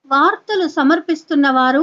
వార్తలు సమర్పిస్తున్న వారు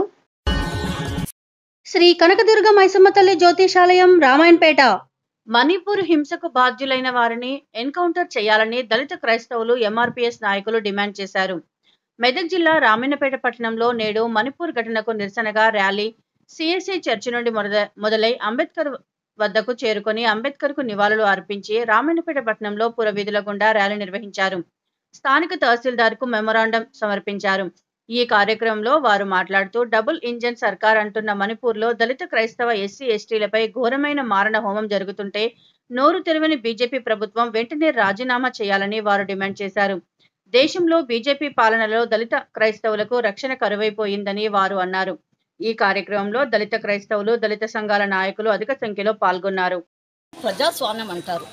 శ్రీ కనకదుర్గ మైసమ్మ తల్లి జ్యోతిషాలయం రామాయణపేట మణిపూర్ హింసకు బాధ్యులైన వారిని ఎన్కౌంటర్ చేయాలని దళిత క్రైస్తవులు ఎంఆర్పీఎస్ నాయకులు డిమాండ్ చేశారు మెదక్ జిల్లా రామాయణపేట పట్టణంలో నేడు మణిపూర్ ఘటనకు నిరసనగా ర్యాలీ సిఎస్ఐ చర్చి నుండి మొదల- మొదలై అంబేద్కర్ వద్దకు చేరుకొని అంబేద్కర్ కు నివాళులు అర్పించి రామాయణపేట పట్టణంలో పురవీధుల గుండా ర్యాలీ నిర్వహించారు స్థానిక తహసీల్దార్ కు మెమొరాండం సమర్పించారు ఈ కార్యక్రమంలో వారు మాట్లాడుతూ డబుల్ ఇంజన్ సర్కార్ అంటున్న మణిపూర్లో దళిత క్రైస్తవ ఎస్సీ ఎస్టీలపై ఘోరమైన మారణ హోమం జరుగుతుంటే నోరు తెరవని బీజేపీ ప్రభుత్వం వెంటనే రాజీనామా చేయాలని వారు డిమాండ్ చేశారు దేశంలో బీజేపీ పాలనలో దళిత క్రైస్తవులకు రక్షణ కరువైపోయిందని వారు అన్నారు ఈ కార్యక్రమంలో దళిత క్రైస్తవులు దళిత సంఘాల నాయకులు అధిక సంఖ్యలో పాల్గొన్నారు ప్రజాస్వామ్యం అంటారు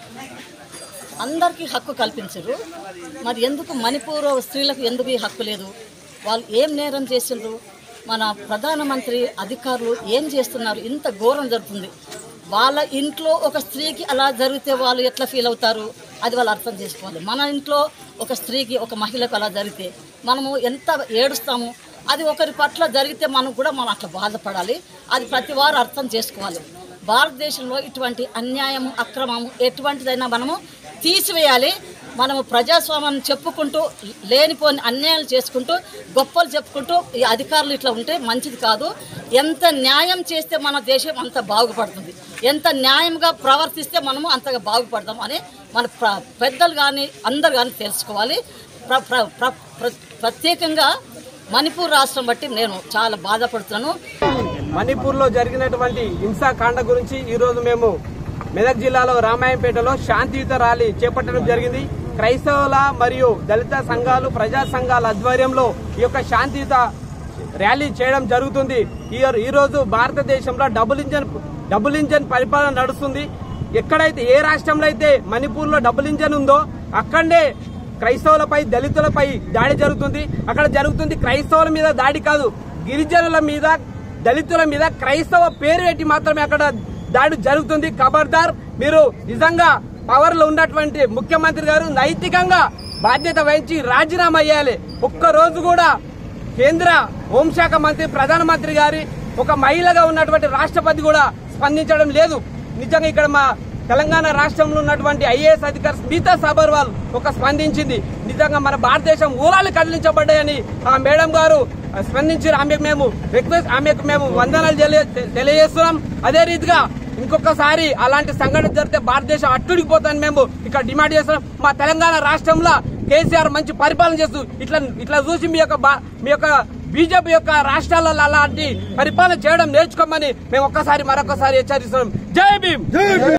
అందరికీ హక్కు కల్పించరు మరి ఎందుకు మణిపూర్ స్త్రీలకు ఎందుకు ఈ హక్కు లేదు వాళ్ళు ఏం నేరం చేసిండ్రు మన ప్రధానమంత్రి అధికారులు ఏం చేస్తున్నారు ఇంత ఘోరం జరుగుతుంది వాళ్ళ ఇంట్లో ఒక స్త్రీకి అలా జరిగితే వాళ్ళు ఎట్లా ఫీల్ అవుతారు అది వాళ్ళు అర్థం చేసుకోవాలి మన ఇంట్లో ఒక స్త్రీకి ఒక మహిళకు అలా జరిగితే మనము ఎంత ఏడుస్తాము అది ఒకరి పట్ల జరిగితే మనం కూడా మనం అట్లా బాధపడాలి అది ప్రతి వారు అర్థం చేసుకోవాలి భారతదేశంలో ఇటువంటి అన్యాయం అక్రమం ఎటువంటిదైనా మనము తీసివేయాలి మనము ప్రజాస్వామ్యం చెప్పుకుంటూ లేనిపోని అన్యాయాలు చేసుకుంటూ గొప్పలు చెప్పుకుంటూ ఈ అధికారులు ఇట్లా ఉంటే మంచిది కాదు ఎంత న్యాయం చేస్తే మన దేశం అంత బాగుపడుతుంది ఎంత న్యాయంగా ప్రవర్తిస్తే మనము అంతగా బాగుపడతాం అని మన ప్ర పెద్దలు కానీ అందరు కానీ తెలుసుకోవాలి ప్ర ప్ర ప్ర ప్ర- ప్రత్యేకంగా మణిపూర్ రాష్ట్రం బట్టి నేను చాలా బాధపడుతున్నాను మణిపూర్లో జరిగినటువంటి హింసాకాండ గురించి ఈ రోజు మేము మెదక్ జిల్లాలో రామాయంపేటలో శాంతియుత ర్యాలీ చేపట్టడం జరిగింది క్రైస్తవుల మరియు దళిత సంఘాలు ప్రజా సంఘాల ఆధ్వర్యంలో ఈ యొక్క శాంతియుత ర్యాలీ చేయడం జరుగుతుంది ఈ ఈ రోజు భారతదేశంలో డబుల్ ఇంజన్ డబుల్ ఇంజన్ పరిపాలన నడుస్తుంది ఎక్కడైతే ఏ రాష్ట్రంలో అయితే మణిపూర్లో డబుల్ ఇంజన్ ఉందో అక్కడే క్రైస్తవులపై దళితులపై దాడి జరుగుతుంది అక్కడ జరుగుతుంది క్రైస్తవుల మీద దాడి కాదు గిరిజనుల మీద దళితుల మీద క్రైస్తవ పేరు పెట్టి మాత్రమే అక్కడ దాడి జరుగుతుంది ఖబర్దార్ మీరు నిజంగా పవర్ లో ఉన్నటువంటి ముఖ్యమంత్రి గారు నైతికంగా బాధ్యత వహించి రాజీనామా చేయాలి ఒక్క రోజు కూడా కేంద్ర హోంశాఖ మంత్రి ప్రధానమంత్రి గారి ఒక మహిళగా ఉన్నటువంటి రాష్ట్రపతి కూడా స్పందించడం లేదు నిజంగా ఇక్కడ మా తెలంగాణ రాష్ట్రంలో ఉన్నటువంటి ఐఏఎస్ అధికారి స్మితా సబర్వాల్ ఒక స్పందించింది నిజంగా మన భారతదేశం ఊరాలు కదిలించబడ్డాయని ఆ మేడం గారు స్పందించి ఆమెకు మేము రిక్వెస్ట్ ఆమెకు మేము వందనాలు తెలియ- తెలియజేస్తున్నాం అదే రీతిగా ఇంకొకసారి అలాంటి సంఘటన జరిగితే భారతదేశం అట్టుడికిపోతాని మేము ఇక్కడ డిమాండ్ చేస్తున్నాం మా తెలంగాణ రాష్ట్రంలో కేసీఆర్ మంచి పరిపాలన చేస్తూ ఇట్లా ఇట్లా చూసి మీ యొక్క బా- మీ యొక్క బీజేపీ యొక్క రాష్ట్రాలలో అలాంటి పరిపాలన చేయడం నేర్చుకోమని మేము ఒక్కసారి మరొకసారి హెచ్చరిస్తున్నాం జై భీమ్